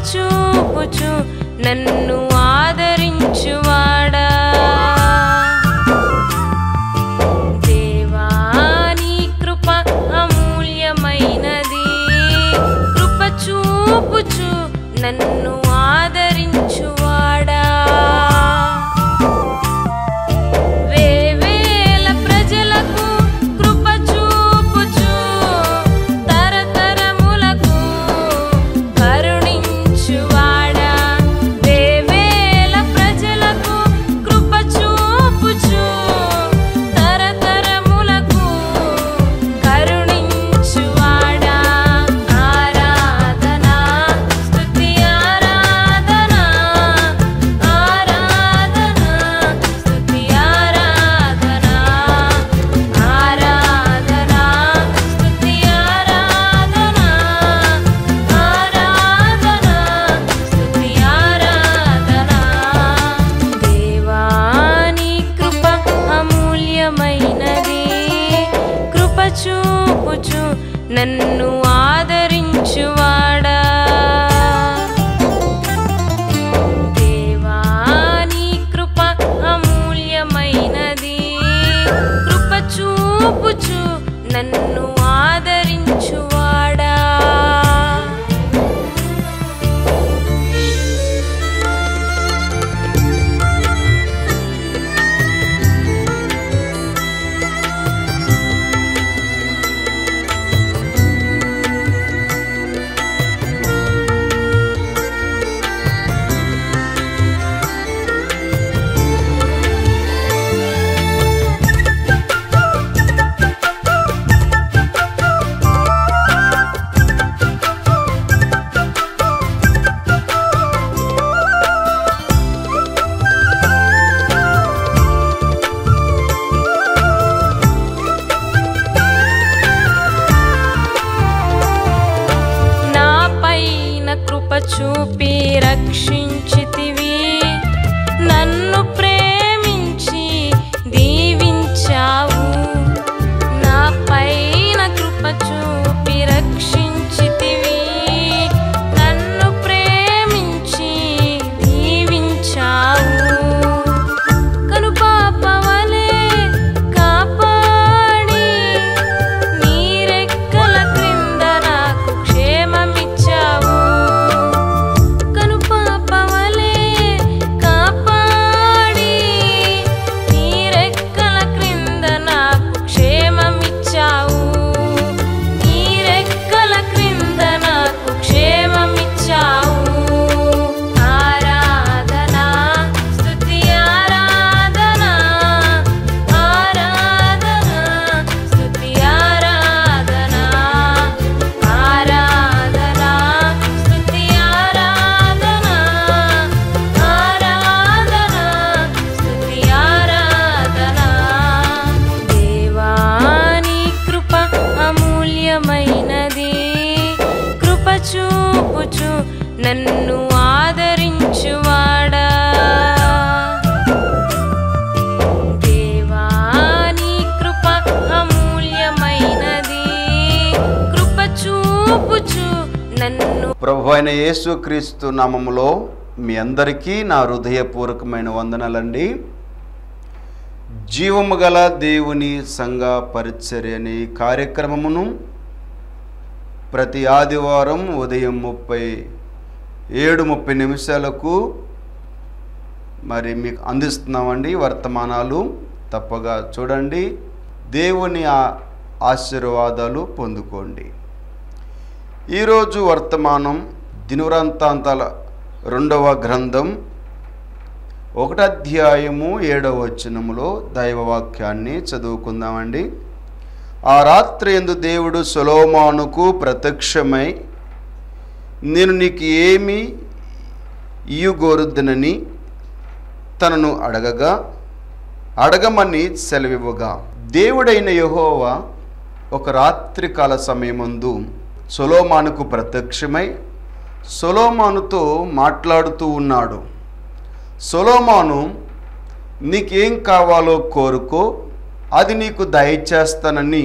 చూపుచు నన్ను ఆదరించువాడా దేవా నీ కృప అమూల్యమైనది కృప చూపుచు నన్ను ఆదరించువాడా వేవేల ప్రజలకు కృప చూపుచు తరతరములకు కరుణించువాడా వేవేల ప్రజలకు కృప చూపుచు తరతరములకు కరుణించువాడా ఆరాధన స్తుతి ఆరాధన ఆరాధన స్తుతి ఆరాధన ఆరాధన స్తుతి ఆరాధన ఆరాధన స్తుతి ఆరాధన దేవా నీ కృప అమూల్యమైనది కృప చూపుచు నన్ను ఆదరించువాడా దేవా నీ కృప అమూల్యమైనది కృప చూపుచు నన్ను ఆదరించువాడా నా పైన కృప చూపి రక్షించితివి నన్ను ప్రేమించి దీవించావు నా పైన కృప చూపి రక్షించితివి నన్ను ప్రేమించి దీవించావు కనుపాపవలే కాపాడి నీరెక్కల క్రింద నాకు క్షేమమిచ్చావు కనుపాపవలే కాపాడి నీరెక్కల క్రింద నాకు క్షేమమిచ్చావు నీరెక్కల క్రింద నాకు క్షేమమిచ్చావు ఆరాధన స్తుతి ఆరాధన ఆరాధన స్తుతి ఆరాధన ఆరాధన స్తుతి ఆరాధన ఆరాధన స్తుతి ఆరాధన దేవా నీ కృప అమూల్యమైనది కృప చూపుచు నన్ను ఆదరించువాడా దేవా నీ కృప అమూల్యమైనది కృప చూపుచు నన్ను ప్రభు అయిన యేసుక్రీస్తు నామములో మీ అందరికీ నా హృదయపూర్వకమైన వందనాలండి జీవము గల దేవుని సంఘ పరిచర్య అనే ఈ కార్యక్రమమును ప్రతి ఆదివారం ఉదయం ముప్పై ఏడు ముప్పై నిమిషాలకు మరి మీకు అందిస్తున్నామండి వర్తమానాలు తప్పగా చూడండి దేవుని ఆ- ఆశీర్వాదాలు పొందుకోండి ఈరోజు వర్తమానం దినవృత్తాంతాల రెండవ గ్రంథం ఒకటి అధ్యాయము ఏడవ వచనములో దైవవాక్యాన్ని చదువుకుందామండి ఆ రాత్రి ఎందు దేవుడు సొలోమానుకు ప్రత్యక్షమై నేను నీకు ఏమి ఇయుగోరుద్దనని తనను అడగగా అడగమని సెలవివ్వగా దేవుడైన యెహోవా ఒక రాత్రికాల సమయమందు సొలోమానుకు ప్రత్యక్షమై సొలోమానుతో మాట్లాడుతూ ఉన్నాడు సొలోమాను నీకేం కావాలో కోరుకో అది నీకు దయచేస్తానని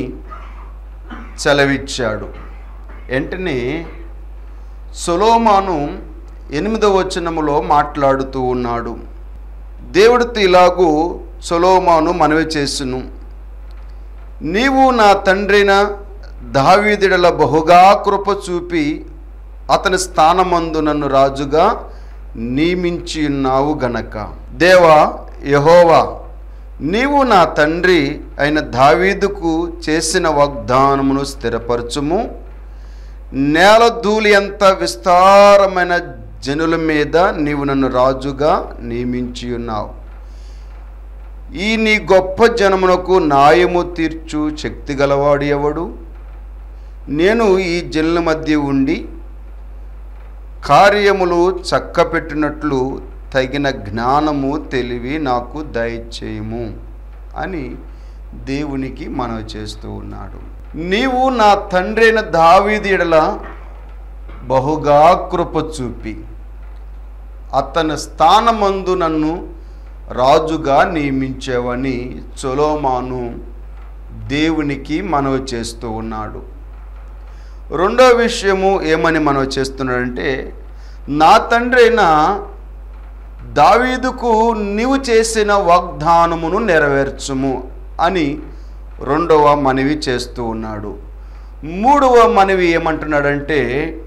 సెలవిచ్చాడు వెంటనే సొలోమాను ఎనిమిదవ వచనములో మాట్లాడుతూ ఉన్నాడు దేవుడితో ఇలాగూ సొలోమాను మనవి చేసును నీవు నా తండ్రిన దావీదుడల బహుగా కృప చూపి అతని స్థానమందు నన్ను రాజుగా నియమించి ఉన్నావు గనక దేవా యహోవా నీవు నా తండ్రి అయిన దావీదుకు చేసిన వాగ్దానమును స్థిరపరచుము నేల ధూళి అంత విస్తారమైన జనుల మీద నీవు నన్ను రాజుగా నియమించి ఉన్నావు ఈ నీ గొప్ప జనమునకు న్యాయము తీర్చు శక్తి గలవాడు ఎవడు నేను ఈ జనుల మధ్య ఉండి కార్యములు చక్కపెట్టినట్లు తగిన జ్ఞానము తెలివి నాకు దయచేయము అని దేవునికి మనవి చేస్తూ ఉన్నాడు నీవు నా తండ్రి అయిన దావీదిడల బహుగా కృప చూపి అతని స్థానమందు నన్ను రాజుగా నియమించావని సొలోమాను దేవునికి మనవి చేస్తూ ఉన్నాడు రెండో విషయము ఏమని మనవి చేస్తున్నాడంటే నా తండ్రి అయిన దావీదుకు నీవు చేసిన వాగ్దానమును నెరవేర్చుము అని రెండవ మనవి చేస్తూ ఉన్నాడు మూడవ మనవి ఏమంటున్నాడంటే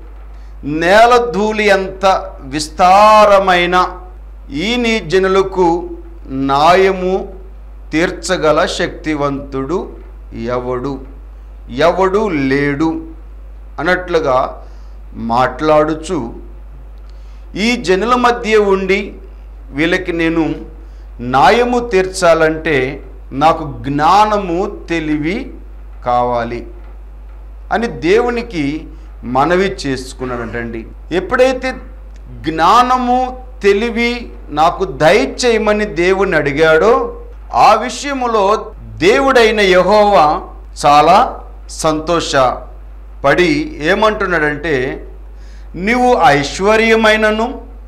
నేల ధూళి అంత విస్తారమైన ఈ నీ జనులకు న్యాయము తీర్చగల శక్తివంతుడు ఎవడు ఎవడు లేడు అన్నట్లుగా మాట్లాడుచు ఈ జనుల మధ్య ఉండి వీళ్ళకి నేను న్యాయము తీర్చాలంటే నాకు జ్ఞానము తెలివి కావాలి అని దేవునికి మనవి చేసుకున్నాడంటండి ఎప్పుడైతే జ్ఞానము తెలివి నాకు దయచేయమని దేవుని అడిగాడో ఆ విషయములో దేవుడైన యహోవా చాలా సంతోషపడి ఏమంటున్నాడంటే నీవు ఐశ్వర్యమైనను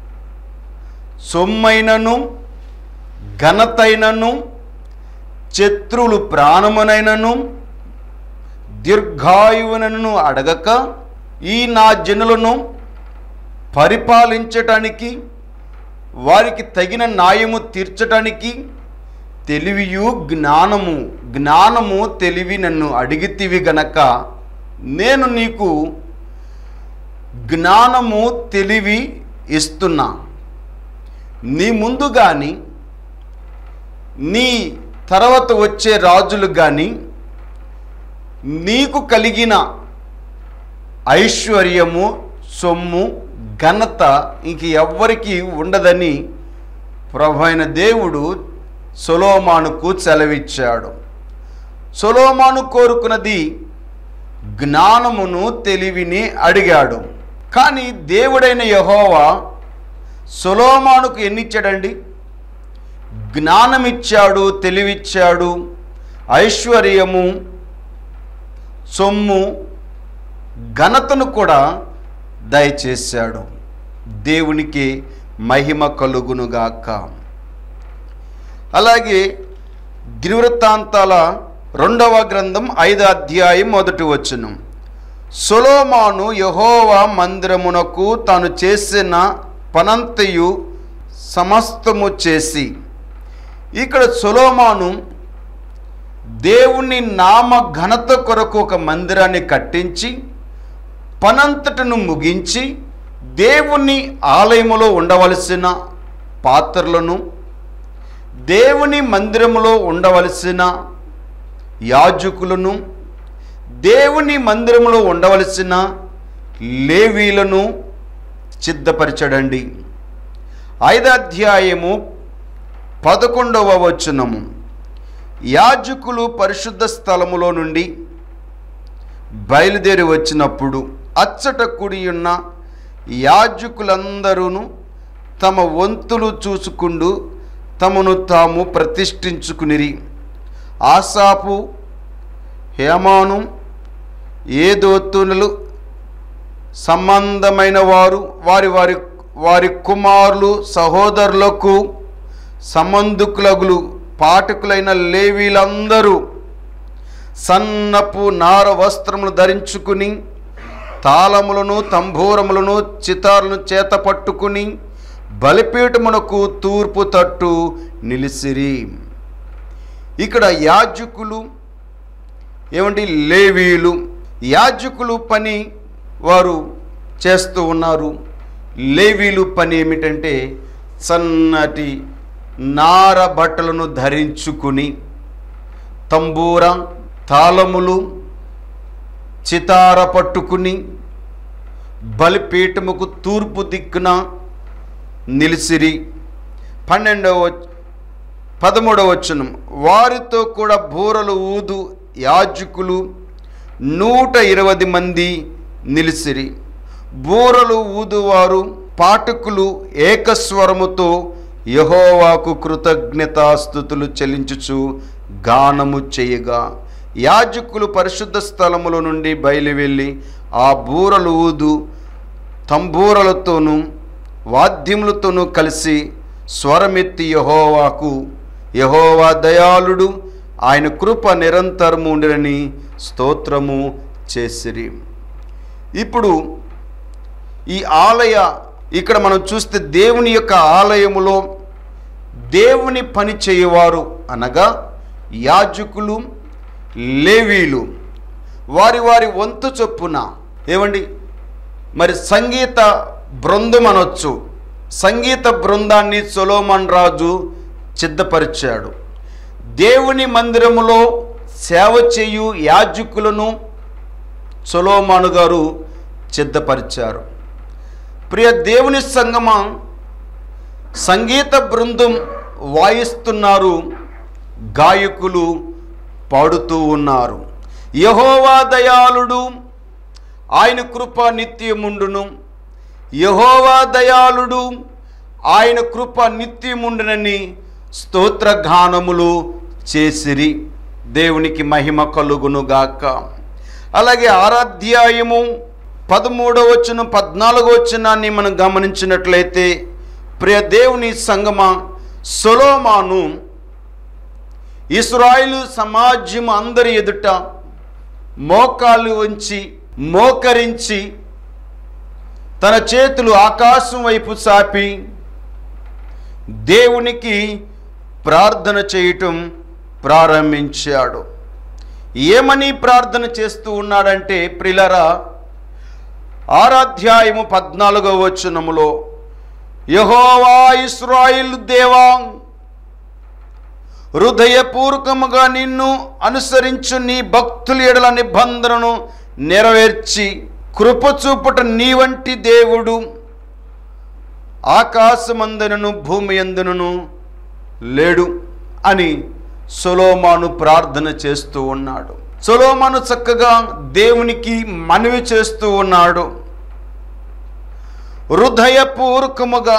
సొమ్మైనను ఘనతైనను శత్రువులు ప్రాణమునైనను దీర్ఘాయువునను అడగక ఈ నా జనులను పరిపాలించటానికి వారికి తగిన న్యాయము తీర్చటానికి తెలివియు జ్ఞానము జ్ఞానము తెలివి నన్ను అడిగితివి గనక నేను నీకు జ్ఞానము తెలివి ఇస్తున్నా నీ ముందు కానీ నీ తర్వాత వచ్చే రాజులు కానీ నీకు కలిగిన ఐశ్వర్యము సొమ్ము ఘనత ఇంక ఎవ్వరికి ఉండదని ప్రభు అయిన దేవుడు సొలోమానుకు సెలవిచ్చాడు సొలోమాను కోరుకున్నది జ్ఞానమును తెలివిని అడిగాడు కానీ దేవుడైన యహోవా సొలోమానుకు ఎన్నిచ్చాడండి జ్ఞానమిచ్చాడు తెలివిచ్చాడు ఐశ్వర్యము సొమ్ము ఘనతను కూడా దయచేశాడు దేవునికి మహిమ కలుగునుగాక అలాగే దివృత్తాంతాల రెండవ గ్రంథం ఐదు అధ్యాయం మొదటి వచ్చును సొలోమాను యహోవా మందిరమునకు తాను చేసిన పనంతయు సమస్తము చేసి ఇక్కడ సొలోమాను దేవుని నామ ఘనత కొరకు ఒక మందిరాన్ని కట్టించి పనంతటను ముగించి దేవుని ఆలయములో ఉండవలసిన పాత్రలను దేవుని మందిరములో ఉండవలసిన యాజకులను దేవుని మందిరములో ఉండవలసిన లేవీలను సిద్ధపరచడండి ఐదో అధ్యాయము పదకొండవ వచనము యాజకులు పరిశుద్ధ స్థలములో నుండి బయలుదేరి వచ్చినప్పుడు అచ్చట కుడియున్న యాజకులందరూ తమ వంతులు చూసుకుంటూ తమను తాము ప్రతిష్ఠించుకునిరి ఆసాపు హేమాను ఏదోతునులు సంబంధమైన వారు వారి వారి వారి కుమారులు సహోదరులకు సంబంధుకులగులు పాఠకులైన లేవీలందరూ సన్నపు నార వస్త్రములు ధరించుకుని తాళములను తంబూరములను చితారులను చేత పట్టుకుని బలిపీఠమునకు తూర్పు తట్టు నిలిసిరి ఇక్కడ యాజకులు ఏమండి లేవీలు యాజకులు పని వారు చేస్తూ ఉన్నారు లేవీలు పని ఏమిటంటే సన్నటి నార బట్టలను ధరించుకుని తంబూర తాళములు చితార పట్టుకుని బలిపీఠముకు తూర్పు దిక్కున నిలిసిరి పన్నెండవ వచ్- పదమూడవ వచనం వారితో కూడా బూరలు ఊదు యాజకులు నూట ఇరవై మంది నిలిసిరి బూరలు ఊదువారు పాఠకులు ఏకస్వరముతో యహోవాకు కృతజ్ఞతాస్థుతులు చెల్లించుచు గానము చేయగా యాజకులు పరిశుద్ధ స్థలముల నుండి బయలువెళ్ళి ఆ బూరలు ఊదు తంబూరలతోనూ వాద్యములతోనూ కలిసి స్వరమెత్తి యహోవాకు యహోవా దయాళుడు ఆయన కృప నిరంతరము ఉండినని స్తోత్రము చేసిరి ఇప్పుడు ఈ ఆలయ ఇక్కడ మనం చూస్తే దేవుని యొక్క ఆలయములో దేవుని పని చేయవారు అనగా యాజకులు లేవీలు వారి వారి వంతు చొప్పున ఏమండి మరి సంగీత బృందం అనొచ్చు సంగీత బృందాన్ని సొలోమన్ రాజు సిద్ధపరిచాడు దేవుని మందిరములో సేవ చేయు యాజకులను సొలోమాను గారు సిద్ధపరిచారు ప్రియ దేవుని సంగమ సంగీత బృందం వాయిస్తున్నారు గాయకులు పాడుతూ ఉన్నారు యహోవా దయాళుడు ఆయన కృప నిత్యముండును యహోవా దయాళుడు ఆయన కృప నిత్యముండునని స్తోత్రగానములు చేసిరి దేవునికి మహిమ కలుగునుగాక అలాగే ఆరాధ్యాయము పదమూడవ వచ్చిన పద్నాలుగో వచ్చినాన్ని మనం గమనించినట్లయితే ప్రియ దేవుని సంగమ సొలోమాను ఇస్రాయిలు సమాజం అందరి ఎదుట మోకాలు ఉంచి మోకరించి తన చేతులు ఆకాశం వైపు చాపి దేవునికి ప్రార్థన చేయటం ప్రారంభించాడు ఏమని ప్రార్థన చేస్తూ ఉన్నాడంటే ప్రిలరా ఆరాధ్యాయము పద్నాలుగవ వచనములో యహోవా ఇస్రాయిల్ దేవా హృదయపూర్వకముగా నిన్ను అనుసరించు నీ భక్తుల ఎడల నిబంధనను నెరవేర్చి కృపచూపుట నీ వంటి దేవుడు ఆకాశమందునను భూమి అందునను లేడు అని సొలోమాను ప్రార్థన చేస్తూ ఉన్నాడు సొలోమాను చక్కగా దేవునికి మనవి చేస్తూ ఉన్నాడు హృదయపూర్వకముగా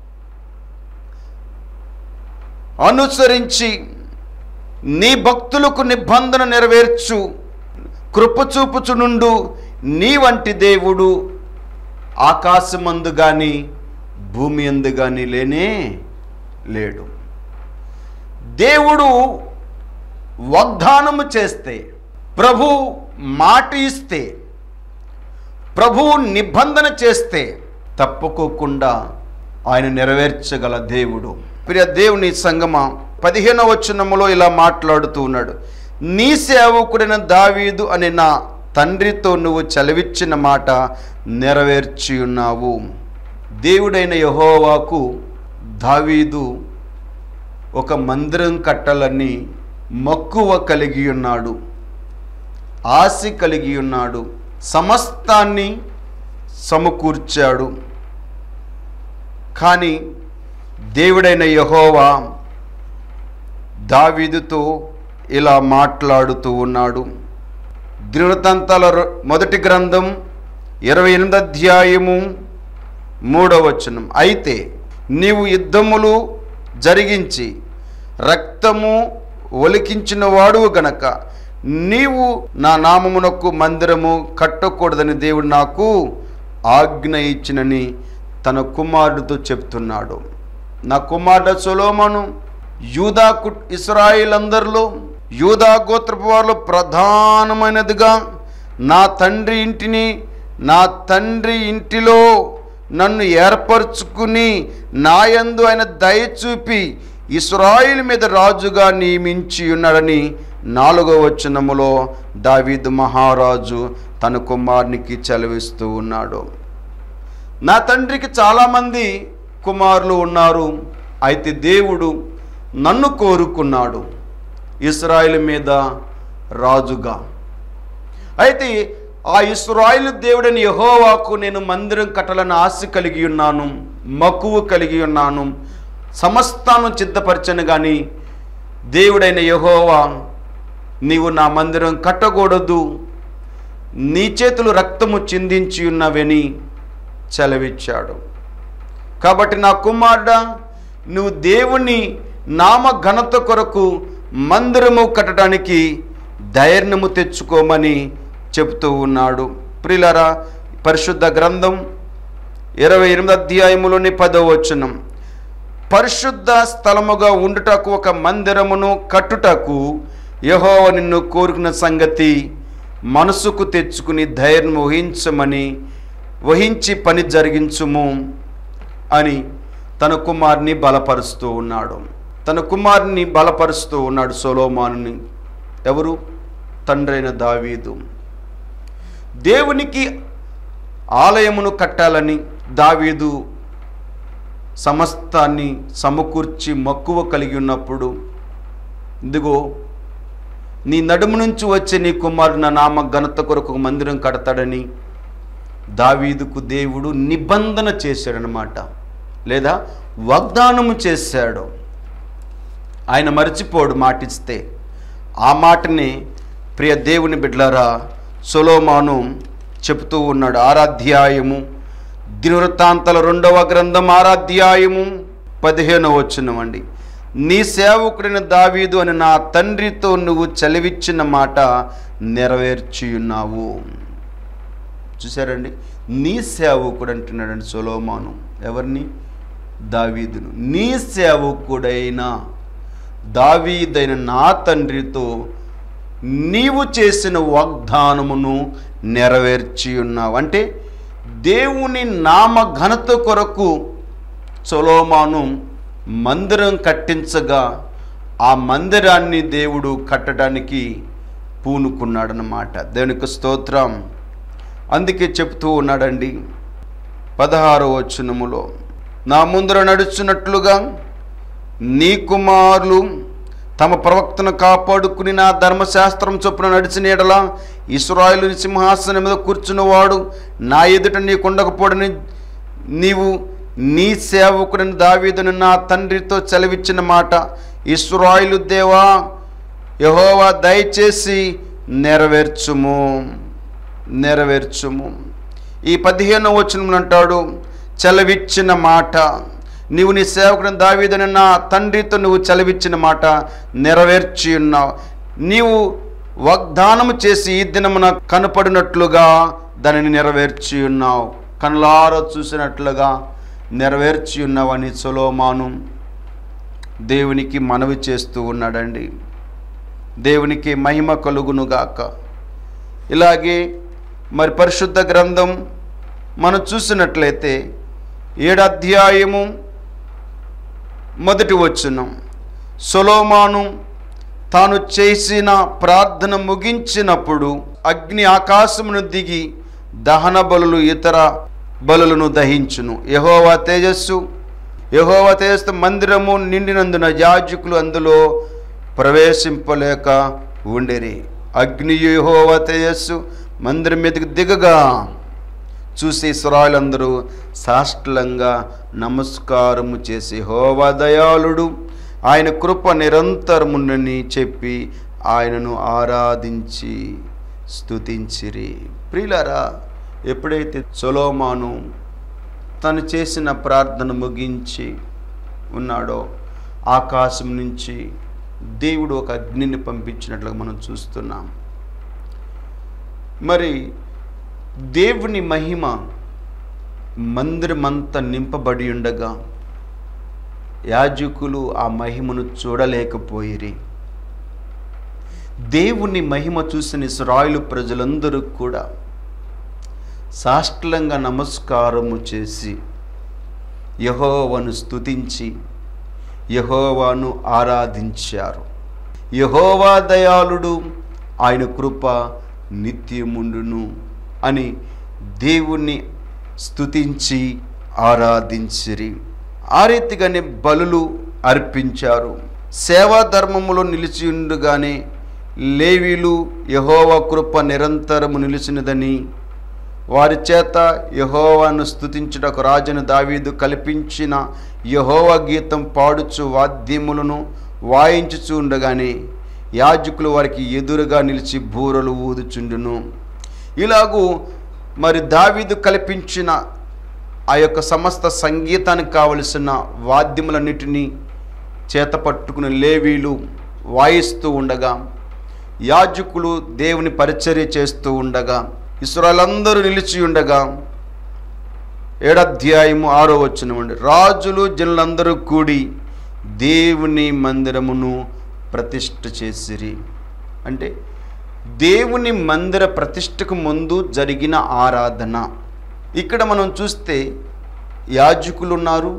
అనుసరించి నీ భక్తులకు నిబంధన నెరవేర్చు కృపచూపుచునుండు నీ వంటి దేవుడు ఆకాశమందు కానీ భూమి అందు కానీ లేనే లేడు దేవుడు వాగ్దానము చేస్తే ప్రభు మాట ఇస్తే ప్రభు నిబంధన చేస్తే తప్పుకోకుండా ఆయన నెరవేర్చగల దేవుడు ప్రియ దేవుని సంగమ పదిహేనవ వచనములో ఇలా మాట్లాడుతూ ఉన్నాడు నీ సేవకుడైన దావీదు అనే నా తండ్రితో నువ్వు చలవిచ్చిన మాట నెరవేర్చి ఉన్నావు దేవుడైన యహోవాకు దావీదు ఒక మందిరం కట్టాలని మక్కువ కలిగి ఉన్నాడు ఆశ కలిగి ఉన్నాడు సమస్తాన్ని సమకూర్చాడు కానీ దేవుడైన యహోవా దావీదుతో ఇలా మాట్లాడుతూ ఉన్నాడు దృఢతంతాల మొదటి గ్రంథం ఇరవై ఎనిమిది అధ్యాయము మూడవ వచనం అయితే నీవు యుద్ధములు జరిగించి రక్తము ఒలికించిన వాడు గనక నీవు నా నామమునకు మందిరము కట్టకూడదని దేవుడు నాకు ఆజ్ఞ ఇచ్చినని తన కుమారుడితో చెప్తున్నాడు నా కుమారుడు సొలోమను యూదా కు ఇస్రాయిల్ అందరిలో యూదా గోత్రపు వారిలో ప్రధానమైనదిగా నా తండ్రి ఇంటిని నా తండ్రి ఇంటిలో నన్ను ఏర్పరచుకుని నాయందు ఆయన దయ చూపి ఇస్రాయిల్ మీద రాజుగా నియమించి ఉన్నాడని నాలుగో వచనములో దావీదు మహారాజు తన కుమారునికి చదివిస్తూ ఉన్నాడు నా తండ్రికి చాలామంది కుమారులు ఉన్నారు అయితే దేవుడు నన్ను కోరుకున్నాడు ఇస్రాయిల్ మీద రాజుగా అయితే ఆ ఇస్రాయిల్ దేవుడని యహోవాకు నేను మందిరం కట్టాలని ఆశ కలిగి ఉన్నాను మక్కువ కలిగి ఉన్నాను సమస్తాను సిద్ధపరచను కానీ దేవుడైన యహోవా నీవు నా మందిరం కట్టకూడదు నీ చేతులు రక్తము చిందించి ఉన్నవని సెలవిచ్చాడు కాబట్టి నా కుమారుడ నువ్వు దేవుని నామ ఘనత కొరకు మందిరము కట్టడానికి ధైర్యము తెచ్చుకోమని చెబుతూ ఉన్నాడు ప్రిలరా పరిశుద్ధ గ్రంథం ఇరవై ఎనిమిది అధ్యాయములోని పదవ వచనం పరిశుద్ధ స్థలముగా ఉండుటకు ఒక మందిరమును కట్టుటకు యహోవ నిన్ను కోరుకున్న సంగతి మనసుకు తెచ్చుకుని ధైర్యం వహించమని వహించి పని జరిగించుము అని తన కుమారుని బలపరుస్తూ ఉన్నాడు తన కుమారుని బలపరుస్తూ ఉన్నాడు సొలోమానుని ఎవరు తండ్రైన దావీదు దేవునికి ఆలయమును కట్టాలని దావీదు సమస్తాన్ని సమకూర్చి మక్కువ కలిగి ఉన్నప్పుడు ఇదిగో నీ నడుము నుంచి వచ్చే నీ కుమారుడు నా నామ ఘనత కొరకు ఒక మందిరం కడతాడని దావీదుకు దేవుడు నిబంధన చేశాడనమాట లేదా వాగ్దానము చేశాడు ఆయన మర్చిపోడు మాటిస్తే ఆ మాటని ప్రియ దేవుని బిడ్డలారా సొలోమాను చెప్తూ ఉన్నాడు ఆరాధ్యాయము దినవృత్తాంతల రెండవ గ్రంథం ఆరాధ్యాయము పదిహేనవ వచ్చినవండి నీ సేవకుడిన దావీదు అని నా తండ్రితో నువ్వు చలివిచ్చిన మాట నెరవేర్చియున్నావు చూసారండి నీ సేవకుడు అంటున్నాడండి సొలోమాను ఎవరిని దావీదును నీ సేవకుడైన దావీదైన నా తండ్రితో నీవు చేసిన వాగ్దానమును నెరవేర్చి ఉన్నావు అంటే దేవుని నామ ఘనత కొరకు సొలోమాను మందిరం కట్టించగా ఆ మందిరాన్ని దేవుడు కట్టడానికి పూనుకున్నాడనమాట దేవునికి స్తోత్రం అందుకే చెప్తూ ఉన్నాడండి పదహారో వచనములో నా ముందర నడుచున్నట్లుగా నీ కుమారులు తమ ప్రవక్తను కాపాడుకుని నా ధర్మశాస్త్రం చొప్పున నడిచిన ఎడల ఇస్రాయేలు సింహాసనం మీద కూర్చున్నవాడు నా ఎదుట నీకుండకపోడని నీవు నీ సేవకుడిని దావీదుని నా తండ్రితో సెలవిచ్చిన మాట ఇస్రాయిలు దేవా యహోవా దయచేసి నెరవేర్చుము నెరవేర్చుము ఈ పదిహేనవ వచనం అంటాడు చెలవిచ్చిన మాట నీవు నీ సేవకుని దావీదని నా తండ్రితో నువ్వు చెలవిచ్చిన మాట నెరవేర్చి ఉన్నావు నీవు వాగ్దానము చేసి ఈ దినమున కనపడినట్లుగా దానిని నెరవేర్చి ఉన్నావు కనులార చూసినట్లుగా నెరవేర్చి ఉన్నావని సొలోమాను దేవునికి మనవి చేస్తూ ఉన్నాడండి దేవునికి మహిమ కలుగునుగాక ఇలాగే మరి పరిశుద్ధ గ్రంథం మనం చూసినట్లయితే ఏడు అధ్యాయము మొదటి వచ్చును సొలోమాను తాను చేసిన ప్రార్థన ముగించినప్పుడు అగ్ని ఆకాశమును దిగి దహన బలులు ఇతర బలులను దహించును యహోవా తేజస్సు యహోవా తేజస్సు మందిరము నిండినందున యాజకులు అందులో ప్రవేశింపలేక ఉండిరి అగ్ని యహోవా తేజస్సు మందిరం మీదకి దిగగా చూసి ఇస్రాయలందరూ సాష్టలంగా నమస్కారము చేసి హోవా దయాళుడు ఆయన కృప నిరంతరమునని చెప్పి ఆయనను ఆరాధించి స్తుతించిరి ప్రియులారా ఎప్పుడైతే సొలోమాను తను చేసిన ప్రార్థన ముగించి ఉన్నాడో ఆకాశం నుంచి దేవుడు ఒక అగ్నిని పంపించినట్లుగా మనం చూస్తున్నాం మరి దేవుని మహిమ మందిరమంతా నింపబడి ఉండగా యాజకులు ఆ మహిమను చూడలేకపోయిరి దేవుని మహిమ చూసిన ఇస్రాయిలు ప్రజలందరూ కూడా సాష్టాంగ నమస్కారము చేసి యహోవను స్తుతించి యహోవాను ఆరాధించారు యహోవా దయాళుడు ఆయన కృప నిత్యముండును అని దేవుణ్ణి స్తుతించి ఆరాధించిరి ఆ రీతిగానే బలులు అర్పించారు సేవా ధర్మములో నిలిచి ఉండుగానే లేవీలు యహోవ కృప నిరంతరము నిలిచినదని వారి చేత యహోవాను స్తుతించుటకు రాజును దావీదు కల్పించిన యహోవ గీతం పాడుచు వాద్యములను వాయించుచు ఉండగానే యాజకులు వారికి ఎదురుగా నిలిచి బూరలు ఊదుచుండును ఇలాగూ మరి దావీదు కల్పించిన ఆ యొక్క సమస్త సంగీతానికి కావలసిన వాద్యములన్నిటినీ చేత పట్టుకుని లేవీలు వాయిస్తూ ఉండగా యాజకులు దేవుని పరిచర్య చేస్తూ ఉండగా ఇస్రాయలందరూ నిలిచి ఉండగా ఏడాధ్యాయము ఆరో వచ్చినవండి రాజులు జనులందరూ కూడి దేవుని మందిరమును ప్రతిష్ఠ చేసిరి అంటే దేవుని మందిర ప్రతిష్టకు ముందు జరిగిన ఆరాధన ఇక్కడ మనం చూస్తే యాజకులు ఉన్నారు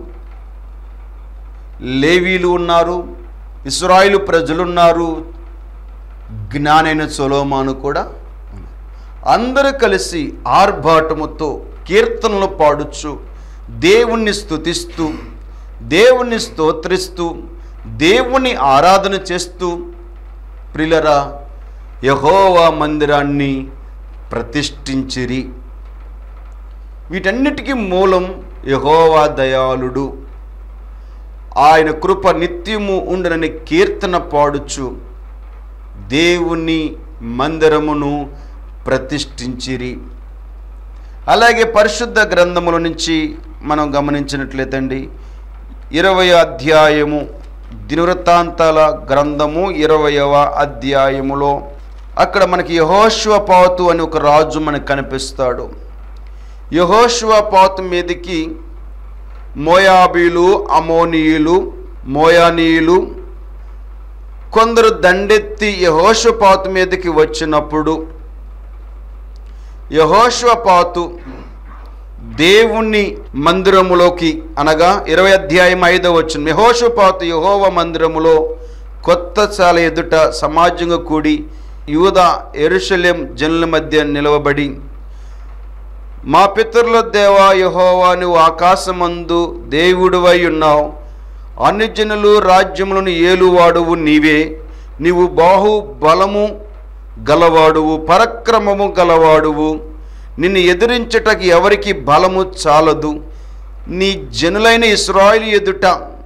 లేవీలు ఉన్నారు ఇస్రాయిలు ప్రజలున్నారు జ్ఞానైన సొలోమాను కూడా ఉన్నారు. అందరూ కలిసి ఆర్భాటముతో కీర్తనలు పాడుచు దేవుణ్ణి స్తుతిస్తూ దేవుణ్ణి స్తోత్రిస్తూ దేవుని ఆరాధన చేస్తూ ప్రిలరా యహోవా మందిరాన్ని ప్రతిష్ఠించిరి వీటన్నిటికీ మూలం యహోవా దయాళుడు ఆయన కృప నిత్యము ఉండనని కీర్తన పాడుచు దేవుని మందిరమును ప్రతిష్ఠించిరి అలాగే పరిశుద్ధ గ్రంథముల నుంచి మనం గమనించినట్లయితండి ఇరవై అధ్యాయము దినవృత్తాంతాల గ్రంథము ఇరవయవ అధ్యాయములో అక్కడ మనకి యహోశ్వపాతు అని ఒక రాజు మనకు కనిపిస్తాడు యహోశ్వపాతు మీదకి మోయాబీలు అమోనీయులు మోయానీయులు కొందరు దండెత్తి యహోషపాతు మీదకి వచ్చినప్పుడు యహోషపాతు దేవుని మందిరములోకి అనగా ఇరవై అధ్యాయం ఐదవ వచ్చిన యహోషపాతు యహోవ మందిరములో కొత్త చాల ఎదుట సమాజంగా కూడి యూద ఎరుషలేం జనుల మధ్య నిలవబడి మా పితరుల దేవా యహోవా నువ్వు ఆకాశమందు దేవుడివై ఉన్నావు అన్ని జనులు రాజ్యములను ఏలువాడువు నీవే నీవు బాహు బలము గలవాడువు పరక్రమము గలవాడువు నిన్ను ఎదిరించటకి ఎవరికి బలము చాలదు నీ జనులైన ఇస్రాయిల్ ఎదుట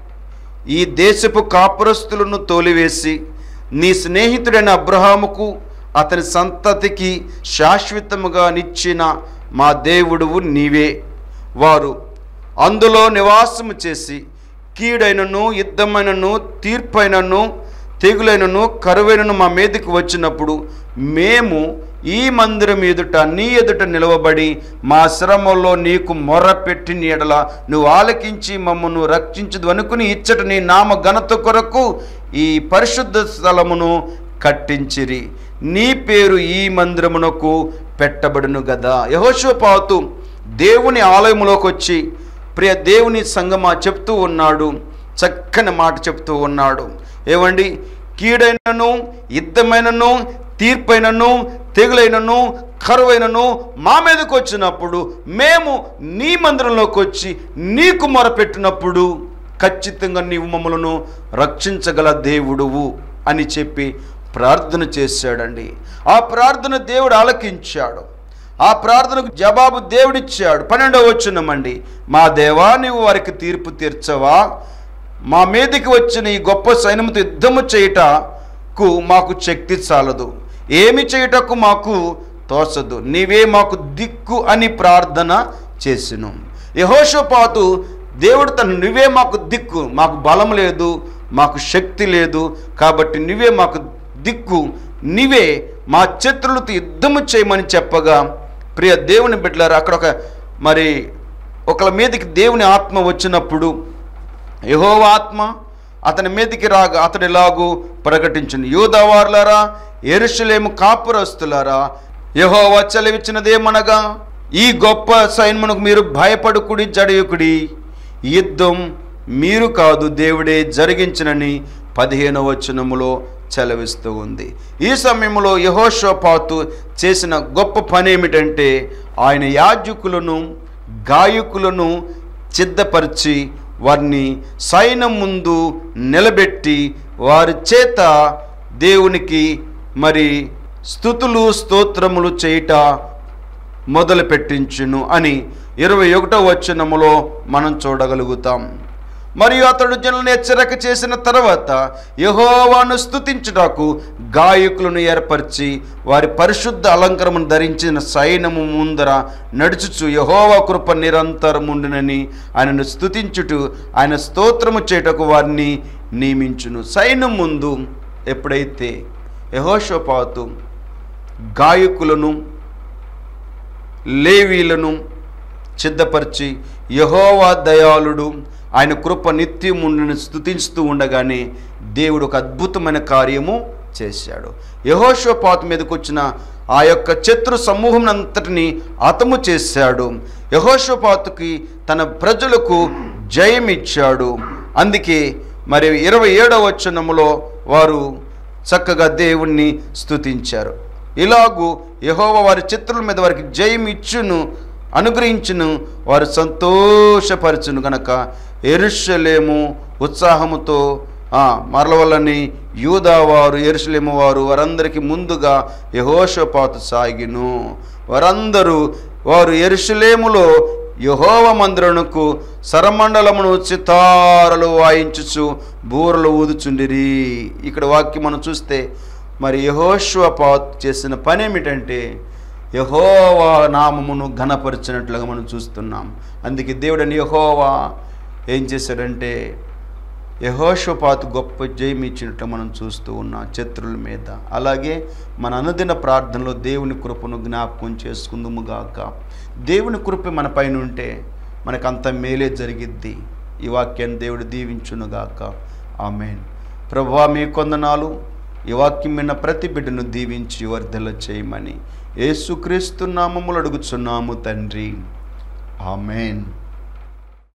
ఈ దేశపు కాపురస్తులను తోలివేసి నీ స్నేహితుడైన అబ్రహాముకు అతని సంతతికి శాశ్వతముగా నిచ్చిన మా దేవుడువు నీవే వారు అందులో నివాసము చేసి కీడైనను యుద్ధమైనను తీర్పైనను తెగులైనను కరువైనను మా మీదకి వచ్చినప్పుడు మేము ఈ మందిరం ఎదుట నీ ఎదుట నిలవబడి మా శ్రమలో నీకు మొర్ర పెట్టిన ఎడల నువ్వు ఆలకించి మమ్మను రక్షించదు అనుకుని ఇచ్చట నీ నామ ఘనత కొరకు ఈ పరిశుద్ధ స్థలమును కట్టించిరి నీ పేరు ఈ మందిరమునకు పెట్టబడును గదా యహోషోపాతు దేవుని ఆలయములోకి వచ్చి ప్రియ దేవుని సంగమా చెప్తూ ఉన్నాడు చక్కని మాట చెప్తూ ఉన్నాడు ఏమండి కీడైనను యుద్ధమైనను తీర్పైనను తెగులైనను కరువైనను మా మీదకి వచ్చినప్పుడు మేము నీ మందిరంలోకి వచ్చి నీకు మొరపెట్టినప్పుడు ఖచ్చితంగా నీవు మమ్మలను రక్షించగల దేవుడువు అని చెప్పి ప్రార్థన చేశాడండి ఆ ప్రార్థన దేవుడు ఆలకించాడు ఆ ప్రార్థనకు జవాబు దేవుడిచ్చాడు పన్నెండవ వచ్చినమండి మా దేవా నీవు వారికి తీర్పు తీర్చవా మా మీదకి వచ్చిన ఈ గొప్ప సైన్యముతో యుద్ధము చేయుటకు మాకు శక్తి చాలదు ఏమి చేయుటకు మాకు తోచదు నీవే మాకు దిక్కు అని ప్రార్థన చేసిను యహోషపాతు దేవుడు తను నువ్వే మాకు దిక్కు మాకు బలం లేదు మాకు శక్తి లేదు కాబట్టి నువ్వే మాకు దిక్కు నీవే మా శత్రులతో యుద్ధము చేయమని చెప్పగా ప్రియ దేవుని బిడ్డలారు అక్కడ ఒక మరి ఒకళ్ళ మీదకి దేవుని ఆత్మ వచ్చినప్పుడు యహోవ ఆత్మ అతని మీదకి రాగా అతడు ఎలాగూ ప్రకటించింది యూదవార్లారా ఎరుషలేము కాపురస్తులారా యహోవా చలివిచ్చినదేమనగా ఈ గొప్ప సైన్యమునకు మీరు భయపడుకుడి జడయుకుడి యుద్ధం మీరు కాదు దేవుడే జరిగించనని పదిహేనవ వచనములో చెలవిస్తూ ఉంది ఈ సమయంలో యహోషోపాతు చేసిన గొప్ప పని ఏమిటంటే ఆయన యాజకులను గాయకులను సిద్ధపరిచి వారిని సైన్యం ముందు నిలబెట్టి వారి చేత దేవునికి మరి స్థుతులు స్తోత్రములు చేయుట మొదలు పెట్టించును అని ఇరవై ఒకటో వచనములో మనం చూడగలుగుతాం మరియు అతడు జనులను హెచ్చరిక చేసిన తర్వాత యహోవాను స్తుతించుటకు గాయకులను ఏర్పరిచి వారి పరిశుద్ధ అలంకరమును ధరించిన సైన్యము ముందర నడుచుచు యహోవా కృప నిరంతరముండునని ఆయనను స్తుతించుటూ ఆయన స్తోత్రము చేయుటకు వారిని నియమించును సైన్యం ముందు ఎప్పుడైతే యహోషోపాతు గాయకులను లేవీలను సిద్ధపరిచి యహోవా దయాళుడు ఆయన కృప నిత్యముండుని స్థుతిస్తూ ఉండగానే దేవుడు ఒక అద్భుతమైన కార్యము చేశాడు యహోషోపాతు మీదకి వచ్చిన ఆ యొక్క శత్రు సమూహం అంతటిని హతము చేశాడు యహోషోపాతుకి తన ప్రజలకు జయమిచ్చాడు అందుకే మరి ఇరవై ఏడవ వచనములో వారు చక్కగా దేవుణ్ణి స్తుతించారు ఇలాగూ యహోవ వారి చిత్రుల మీద వారికి జయం ఇచ్చును అనుగ్రహించును వారు సంతోషపరచును గనక ఎరుషలేము ఉత్సాహముతో ఆ, మరల వల్లని యూదా వారు ఎరుషలేము వారు వారందరికీ ముందుగా యహోషపాతు సాగిను వారందరూ వారు ఎరుషలేములో యహోవ మందిరమునకు సరమండలమును చితారలు వాయించుచు బూరలు ఊదుచుండిరి ఇక్కడ వాక్యం మనం చూస్తే మరి యహోషపాత్ చేసిన పని ఏమిటంటే యహోవా నామమును ఘనపరిచినట్లుగా మనం చూస్తున్నాం అందుకే దేవుడని యహోవా ఏం చేశాడంటే యహోషపాత్ గొప్ప జయం ఇచ్చినట్టు మనం చూస్తూ ఉన్నాం శత్రుల మీద అలాగే మన అనుదిన ప్రార్థనలో దేవుని కృపను జ్ఞాపకం చేసుకుందుము గాక దేవుని కృప మన పైన ఉంటే మనకు అంత మేలే జరిగిద్ది ఈ వాక్యాన్ని దేవుడు దీవించునుగాక ఆమెన్ ప్రభువా మీ కొందనాలు ఈ వాక్యం విన్న ప్రతి బిడ్డను దీవించి వర్ధల చేయమని యేసుక్రీస్తు నామములు అడుగుచున్నాము తండ్రి ఆమెన్